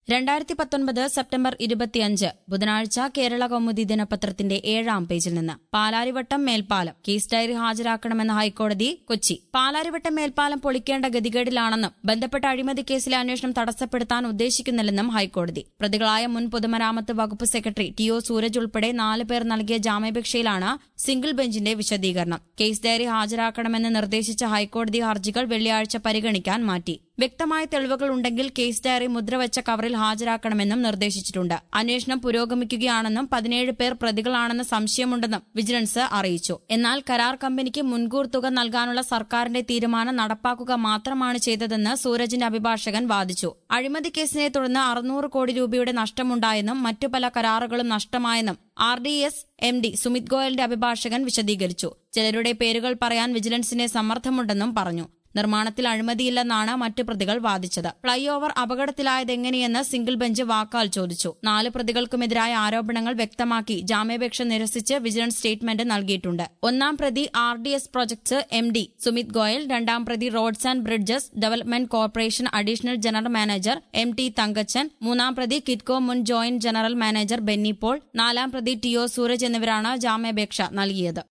രണ്ടായിരത്തി പത്തൊൻപത് സെപ്റ്റംബർ ഇരുപത്തിയഞ്ച് ബുധനാഴ്ച കേരള കൗമുദി ദിനപത്രത്തിന്റെ ഏഴാം പേജിൽ നിന്ന് പാലാരിവട്ടം മേൽപ്പാലം കേസ് ഡയറി ഹാജരാക്കണമെന്ന ഹൈക്കോടതി കൊച്ചി പാലാരിവട്ടം മേൽപ്പാലം പൊളിക്കേണ്ട ഗതികേടിലാണെന്നും ബന്ധപ്പെട്ട അഴിമതി കേസിലെ അന്വേഷണം തടസ്സപ്പെടുത്താൻ ഉദ്ദേശിക്കുന്നില്ലെന്നും ഹൈക്കോടതി പ്രതികളായ മുൻ പൊതുമരാമത്ത് വകുപ്പ് സെക്രട്ടറി ടി ഒ സൂരജ് ഉൾപ്പെടെ നാല് പേർ നൽകിയ ജാമ്യാപേക്ഷയിലാണ് സിംഗിൾ ബെഞ്ചിന്റെ വിശദീകരണം കേസ് ഡയറി ഹാജരാക്കണമെന്ന് നിർദ്ദേശിച്ച ഹൈക്കോടതി ഹർജികൾ വെള്ളിയാഴ്ച പരിഗണിക്കാൻ മാറ്റി വ്യക്തമായ തെളിവുകൾ ഉണ്ടെങ്കിൽ കേസ് ഡയറി മുദ്രവച്ച കവറിൽ ഹാജരാക്കണമെന്നും നിർദ്ദേശിച്ചിട്ടുണ്ട് അന്വേഷണം പുരോഗമിക്കുകയാണെന്നും പതിനേഴ് പേർ പ്രതികളാണെന്ന സംശയമുണ്ടെന്നും വിജിലൻസ് അറിയിച്ചു എന്നാൽ കരാർ കമ്പനിക്ക് മുൻകൂർ തുക നൽകാനുള്ള സർക്കാരിന്റെ തീരുമാനം നടപ്പാക്കുക മാത്രമാണ് ചെയ്തതെന്ന് സൂരജിന്റെ അഭിഭാഷകൻ വാദിച്ചു അഴിമതി കേസിനെ തുടർന്ന് അറുന്നൂറ് കോടി രൂപയുടെ നഷ്ടമുണ്ടായെന്നും മറ്റു പല കരാറുകളും നഷ്ടമായെന്നും R D S M D Sumit ഗോയലിന്റെ അഭിഭാഷകൻ വിശദീകരിച്ചു ചിലരുടെ പേരുകൾ പറയാൻ വിജിലൻസിന് സമ്മർദ്ദമുണ്ടെന്നും പറഞ്ഞു നിർമ്മാണത്തിൽ അഴിമതിയില്ലെന്നാണ് മറ്റു പ്രതികൾ വാദിച്ചത് ഫ്ളൈ ഓവർ അപകടത്തിലായതെങ്ങനെയെന്ന് സിംഗിൾ ബെഞ്ച് വാക്കാൽ ചോദിച്ചു നാല് പ്രതികൾക്കുമെതിരായ ആരോപണങ്ങൾ വ്യക്തമാക്കി ജാമ്യാപേക്ഷ നിരസിച്ച് വിജിലൻസ് സ്റ്റേറ്റ്മെന്റ് നൽകിയിട്ടുണ്ട് ഒന്നാം പ്രതി R D S projects M D Sumit Goyal രണ്ടാം പ്രതി roads and bridges development corporation additional general manager M T Thankachan മൂന്നാം പ്രതി കിറ്റ്കോ മുൻ joint general manager Benny Paul നാലാം പ്രതി ടി ഒ സൂരജ് എന്നിവരാണ് ജാമ്യാപേക്ഷ നൽകിയത്